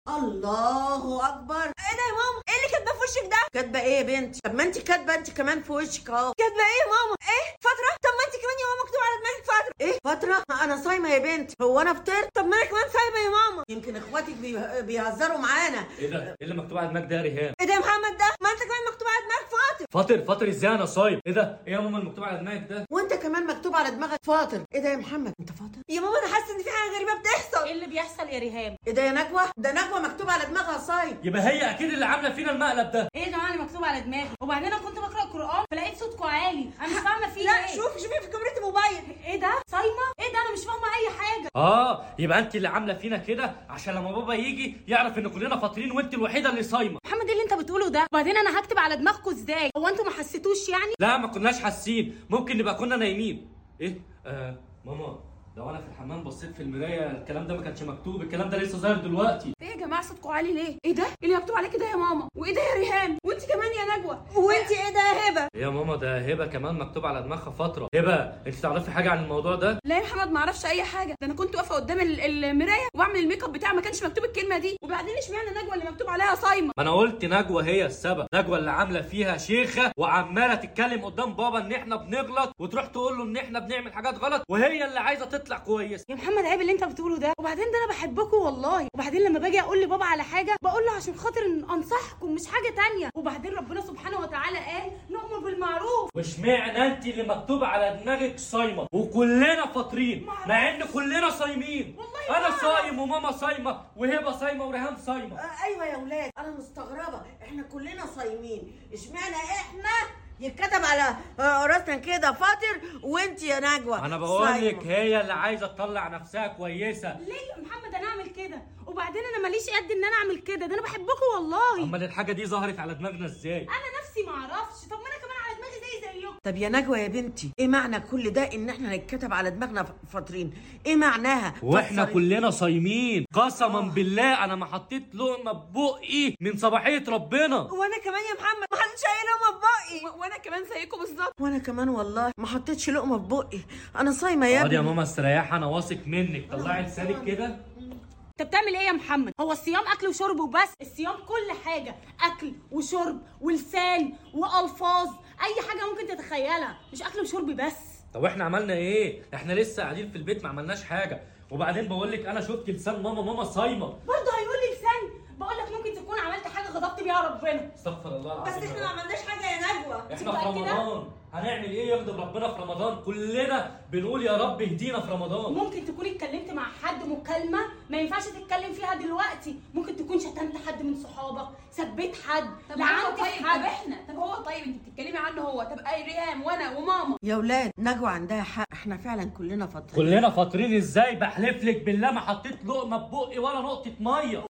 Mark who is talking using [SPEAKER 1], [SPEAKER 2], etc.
[SPEAKER 1] الله اكبر
[SPEAKER 2] ايه ده يا ماما ايه اللي كاتبه في وشك ده
[SPEAKER 1] كاتبه ايه يا بنتي طب ما انت كاتبه انت كمان في وشك اهو
[SPEAKER 2] كاتبه ايه يا ماما ايه فتره طب ما انت كمان يا ماما مكتوب على دماغك فتره
[SPEAKER 1] ايه فتره ما انا صايمه يا بنتي هو انا فطرت
[SPEAKER 2] طب ما انا كمان صايمه يا ماما
[SPEAKER 1] يمكن اخواتك بي- بيهزروا معانا
[SPEAKER 3] ايه ده؟ ايه اللي مكتوب على دماغك ده يا ريهام؟
[SPEAKER 2] ايه ده يا محمد ده ما انت كمان مكتوب على دماغك فاطر
[SPEAKER 3] فاطر فاطر ازاي انا صايم؟ ايه ده؟ ايه يا ماما المكتوب على دماغك ده؟
[SPEAKER 1] وانت كمان مكتوب على دماغك فاطر ايه ده يا محمد انت فاطر
[SPEAKER 2] يا ماما انا حاسه ان في حاجه غريبه بتحصل
[SPEAKER 4] ايه اللي بيحصل يا ريهام
[SPEAKER 1] ايه ده يا نجوى ده نجوى مكتوب على دماغها صايم
[SPEAKER 3] يبقى هي اكيد اللي عامله فينا المقلب ده
[SPEAKER 4] ايه يا جماعه اللي مكتوب على دماغي وبعدين انا كنت بقرا القران فلقيت صوتكم عالي انا مش فاهمه فيه
[SPEAKER 2] لا
[SPEAKER 4] ايه
[SPEAKER 2] شوفي شوفي في كاميرا الموبايل
[SPEAKER 4] ايه ده صايمه ايه ده انا مش فاهمه اي حاجه
[SPEAKER 3] اه يبقى انت اللي عامله فينا كده عشان لما بابا يجي يعرف ان كلنا فاطرين وانت الوحيده اللي صايمه
[SPEAKER 4] محمد ايه اللي انت بتقوله ده وبعدين انا هكتب على دماغكم ازاي هو انتوا ما حسيتوش يعني
[SPEAKER 3] لا ما كناش حاسين ممكن نبقى كنا نايمين ايه آه ماما لو انا في الحمام بصيت في المرايه الكلام ده ما كانش مكتوب الكلام ده لسه ظاهر دلوقتي
[SPEAKER 4] ايه يا جماعه صوتكم عالي ليه ايه ده إيه اللي مكتوب عليه كده يا ماما وايه ده يا ريهام
[SPEAKER 2] وانت كمان يا نجوى وانت ايه ده يا هبه
[SPEAKER 3] إيه يا ماما ده هبه كمان مكتوب على دماغها فتره هبه انت تعرفي حاجه عن الموضوع ده
[SPEAKER 4] لا يا محمد ما اعرفش اي حاجه ده انا كنت واقفه قدام ال- المرايه وبعمل الميك اب بتاعي ما كانش مكتوب الكلمه دي وبعدين اشمعنى نجوى اللي مكتوب عليها صايمه
[SPEAKER 3] ما انا قلت نجوى هي السبب نجوى اللي عامله فيها شيخه وعماله تتكلم قدام بابا ان احنا بنغلط وتروح تقول له ان احنا بنعمل حاجات غلط وهي اللي عايزه تطلع كويسه
[SPEAKER 4] يا محمد عيب اللي انت بتقوله ده وبعدين ده انا بحبكم والله وبعدين لما باجي اقول لبابا على حاجه بقول له عشان خاطر ان انصحكم مش حاجه تانية وبعدين ربنا سبحانه وتعالى قال نؤمر بالمعروف
[SPEAKER 3] واشمعنى انت اللي مكتوب على دماغك صايمه وكلنا فاطرين مع ان كلنا صايمين
[SPEAKER 4] والله
[SPEAKER 3] انا
[SPEAKER 4] ما
[SPEAKER 3] صايم وماما صايمه وهبه صايمه وريهام صايمه
[SPEAKER 1] آه ايوه يا ولاد انا مستغربه احنا كلنا صايمين اشمعنى احنا يتكتب على آه، راسنا كده فاطر وانت يا نجوى
[SPEAKER 3] انا بقول
[SPEAKER 1] صايمة.
[SPEAKER 3] لك هي اللي عايزه تطلع نفسها كويسه
[SPEAKER 4] ليه يا محمد انا اعمل كده وبعدين انا ماليش قد ان انا اعمل كده ده انا بحبكم والله
[SPEAKER 3] امال الحاجه دي ظهرت على دماغنا ازاي
[SPEAKER 4] انا نفسي ما اعرفش طب ما انا كمان على دماغي زي زيكم
[SPEAKER 1] طب يا نجوى يا بنتي ايه معنى كل ده ان احنا نتكتب على دماغنا ف- فاطرين ايه معناها
[SPEAKER 3] واحنا
[SPEAKER 1] فسري.
[SPEAKER 3] كلنا صايمين قسما بالله انا ما حطيت لقمه ببقي من صباحيه ربنا
[SPEAKER 2] وانا كمان يا محمد ما حدش قايل لهم بقي وانا كمان زيكم بالظبط
[SPEAKER 1] وانا كمان والله ما حطيتش لقمه في بقي انا صايمه يا
[SPEAKER 3] اقعدي يا
[SPEAKER 1] ابني
[SPEAKER 3] ماما استريحي انا واثق منك طلعي لسانك كده
[SPEAKER 4] انت بتعمل ايه يا محمد هو الصيام اكل وشرب وبس الصيام كل حاجه اكل وشرب ولسان والفاظ اي حاجه ممكن تتخيلها مش اكل وشرب بس
[SPEAKER 3] طب احنا عملنا ايه احنا لسه قاعدين في البيت ما عملناش حاجه وبعدين بقول لك انا شفت لسان ماما ماما صايمه
[SPEAKER 4] برضه هيقول لي لسان بقول لك ممكن تكون عملت حاجه غضبت بيها ربنا
[SPEAKER 3] استغفر الله
[SPEAKER 2] بس
[SPEAKER 3] العظيم
[SPEAKER 2] احنا
[SPEAKER 3] يا
[SPEAKER 2] ما
[SPEAKER 3] رب.
[SPEAKER 2] عملناش حاجه يا نجوى
[SPEAKER 3] احنا في
[SPEAKER 4] تبقى كده؟
[SPEAKER 3] رمضان هنعمل ايه يغضب ربنا في رمضان كلنا بنقول يا رب اهدينا في رمضان
[SPEAKER 4] ممكن تكون اتكلمت مع حد مكالمه ما ينفعش تتكلم فيها دلوقتي ممكن تكون شتمت حد من صحابك سبيت حد
[SPEAKER 5] طب هو
[SPEAKER 4] لعنت
[SPEAKER 5] طيب
[SPEAKER 4] في
[SPEAKER 5] طب
[SPEAKER 4] حد
[SPEAKER 5] احنا طب هو طيب انت بتتكلمي عنه هو طب اي ريهام وانا وماما
[SPEAKER 1] يا ولاد نجوى عندها حق احنا فعلا كلنا فاطرين
[SPEAKER 3] كلنا فاطرين ازاي بحلف لك بالله ما حطيت لقمه ببقي ولا نقطه ميه